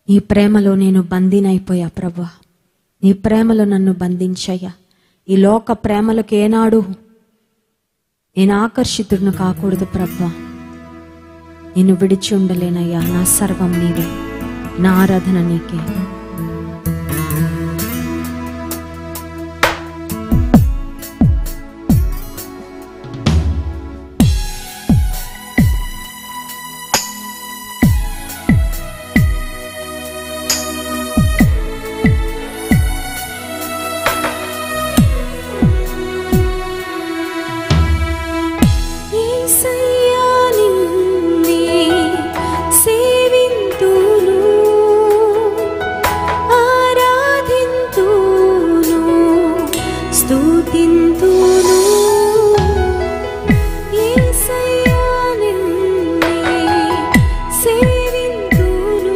నీ ప్రేమలో నేను బందీనైపోయా ప్రభా నీ ప్రేమలో నన్ను బంధించయ్యా ఈ లోక ప్రేమలకు ఏనాడు నేను ఆకర్షితుడిని కాకూడదు ప్రభా నేను విడిచి ఉండలేనయ్యా నా సర్వం నీవే నా ఆరాధన నీకే యేసయ్యా నిన్నే సేవింతును ఆరాధింతును స్తుతింతును యేసయ్యా నిన్నే సేవింతును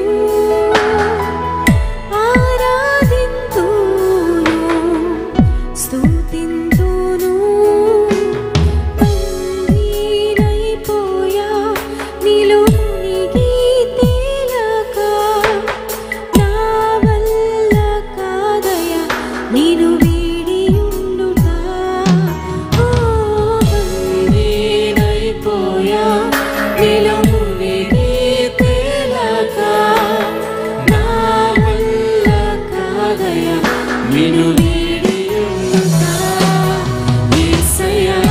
ఆరాధింతును స్తుతింతును బందీనైపోయా నీలో మునిగి తేలక నా వల్ల కాదయా నేను వీడి ఉండుట ఓ బందీనైపోయా నీలో మునిగి తేలక నా వల్ల కాదయా నేను వీడి ఉండుట యేసయ్యా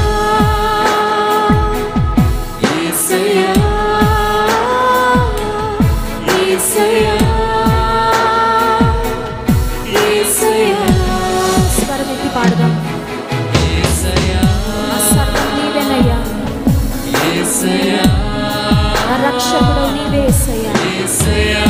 యేసయ్యా యేసయ్యా యేసయ్యా స్వరమెత్తి పాడదాం నా సర్వం నీవేనయ్యా నా రక్షకుడు నీవే యేసయ్యా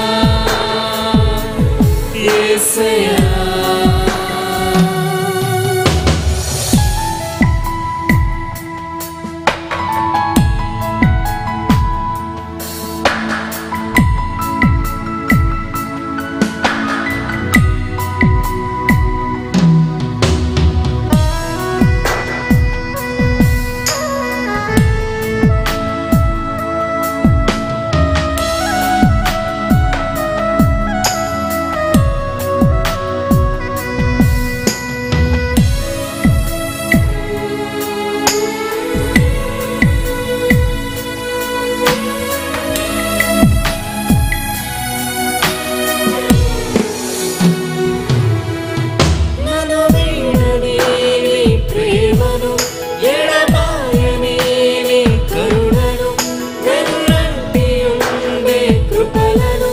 నన్ను వీడని నీ ప్రేమను ఎడబాయని నీ కరుణను వెన్నంటి ఉండే కృపలను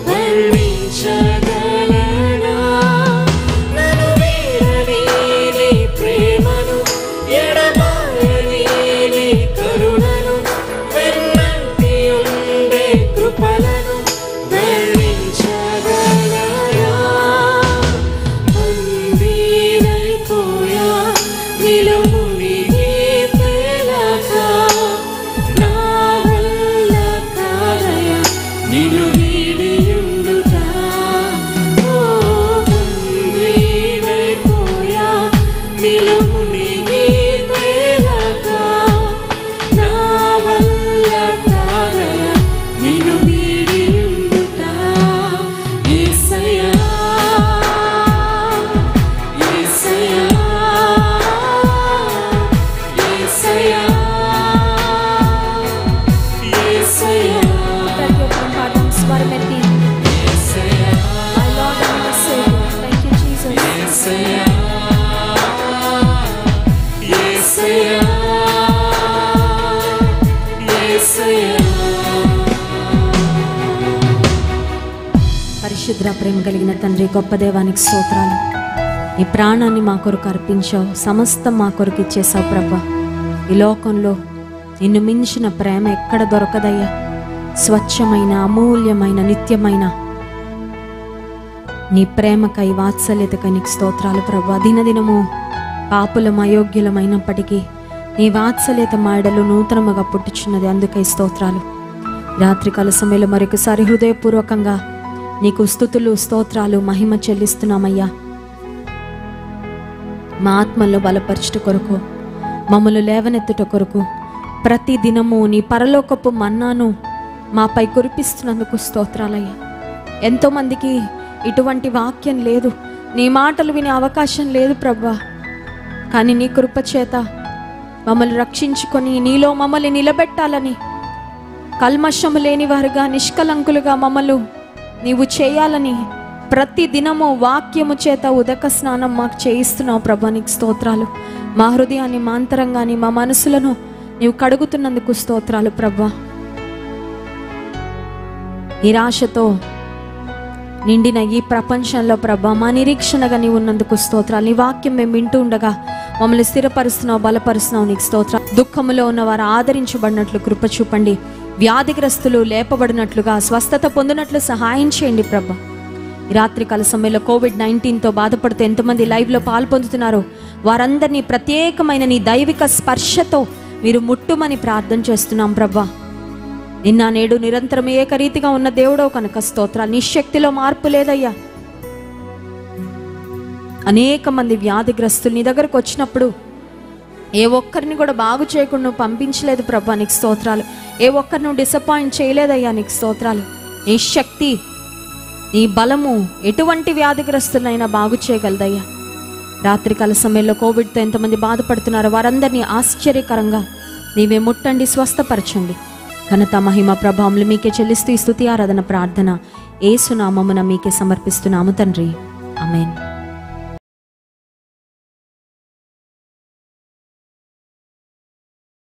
వర్ణించగలనా నన్ను వీడని నీ ప్రేమను ఎడబాయని నీ కరుణను వెన్నంటి ఉండే కృపలను వర్ణించగలనా బందీనైపోయా నీలో మునిగి తేలక నా వల్ల కాదయా నిన్ను వీడి ఉండుట ఓ బందీనైపోయా నీలో మునిగి తేలక నా వల్ల కాదయా నిన్ను వీడి ఉండుట యేసయ్యా యేసయ్యా యేసయ్యా యేసయ్యా ప్రతి ఒక్కరం పాడదాం స్వరమెత్తి యేసయ్యా My Lord and my Savior. Thank you, Jesus. యేసయ్యా యేసయ్యా యేసయ్యా పరిశుద్ర ప్రేమ కలిగిన తండ్రి గొప్ప దేవానికి స్తోత్రాలు నీ ప్రాణాన్ని మా కొరకు అర్పించావు సమస్తం మా కొరకు ఇచ్చేసావు ప్రభా ఈ లోకంలో నిన్ను మించిన ప్రేమ ఎక్కడ దొరకదయ్యా స్వచ్ఛమైన అమూల్యమైన నిత్యమైన నీ ప్రేమకై వాత్సల్యతకై నీకు స్తోత్రాలు ప్రభా దినదినము పాపులం అయోగ్యులమైనప్పటికీ నీ వాత్సల్యత మాడలు నూతనముగా పుట్టుచున్నది అందుకై స్తోత్రాలు రాత్రికాల సమయంలో మరొకసారి హృదయపూర్వకంగా నీకు స్థుతులు స్తోత్రాలు మహిమ చెల్లిస్తున్నామయ్యా మా ఆత్మల్లో బలపరచుట కొరకు మమ్మల్ని లేవనెత్తుట కొరకు ప్రతి దినము నీ పరలోకపు మన్నాను మాపై కురిపిస్తున్నందుకు స్తోత్రాలయ్యా ఎంతోమందికి ఇటువంటి వాక్యం లేదు నీ మాటలు వినే అవకాశం లేదు ప్రభా కానీ నీ కృప చేత మమ్మల్ని రక్షించుకొని నీలో మమ్మల్ని నిలబెట్టాలని కల్మషము లేని వారుగా నిష్కలంకులుగా మమ్మల్ని నీవు చేయాలని ప్రతి దినము వాక్యము చేత ఉదక స్నానం మాకు చేయిస్తున్నావు ప్రభా నీకు స్తోత్రాలు మా హృదయాన్ని మా అంతరంగాన్ని మా మనసులను నీవు కడుగుతున్నందుకు స్తోత్రాలు ప్రభా నిరాశతో నిండిన ఈ ప్రపంచంలో ప్రభా మా నిరీక్షణగా నీవు ఉన్నందుకు స్తోత్రాలు నీ వాక్యం మేము వింటూ ఉండగా మమ్మల్ని స్థిరపరుస్తున్నావు బలపరుస్తున్నావు నీకు స్తోత్ర దుఃఖములో ఉన్న వారు ఆదరించబడినట్లు కృప చూపండి వ్యాధిగ్రస్తులు లేపబడినట్లుగా స్వస్థత పొందినట్లు సహాయం చేయండి ప్రభా ఈ రాత్రికాల సమయంలో కోవిడ్ నైన్టీన్తో బాధపడుతూ ఎంతమంది లైవ్లో పాల్పొందుతున్నారో వారందరినీ ప్రత్యేకమైన నీ దైవిక స్పర్శతో మీరు ముట్టుమని ప్రార్థన చేస్తున్నాం ప్రభా నిన్న నేడు నిరంతరం ఏకరీతిగా ఉన్న దేవుడో కనుక స్తోత్రాలు నీ శక్తిలో మార్పు లేదయ్యా అనేక మంది వ్యాధిగ్రస్తులు నీ దగ్గరకు వచ్చినప్పుడు ఏ ఒక్కరిని కూడా బాగు చేయకుండా నువ్వు పంపించలేదు ప్రభా నీకు స్తోత్రాలు ఏ ఒక్కరిని నువ్వు డిసప్పాయింట్ చేయలేదయ్యా నీకు స్తోత్రాలు నీ శక్తి నీ బలము ఎటువంటి వ్యాధిగ్రస్తులైనా బాగు చేయగలదయ్యా రాత్రికాల సమయంలో కోవిడ్తో ఎంతమంది బాధపడుతున్నారో వారందరినీ ఆశ్చర్యకరంగా నీవే ముట్టండి స్వస్థపరచండి ఘనత మహిమ ప్రభావములు మీకే చెల్లిస్తూ ఈ స్తుతి ఆరాధన ప్రార్థన ఏసునామమున మీకే సమర్పిస్తున్నాము తండ్రి ఆమెన్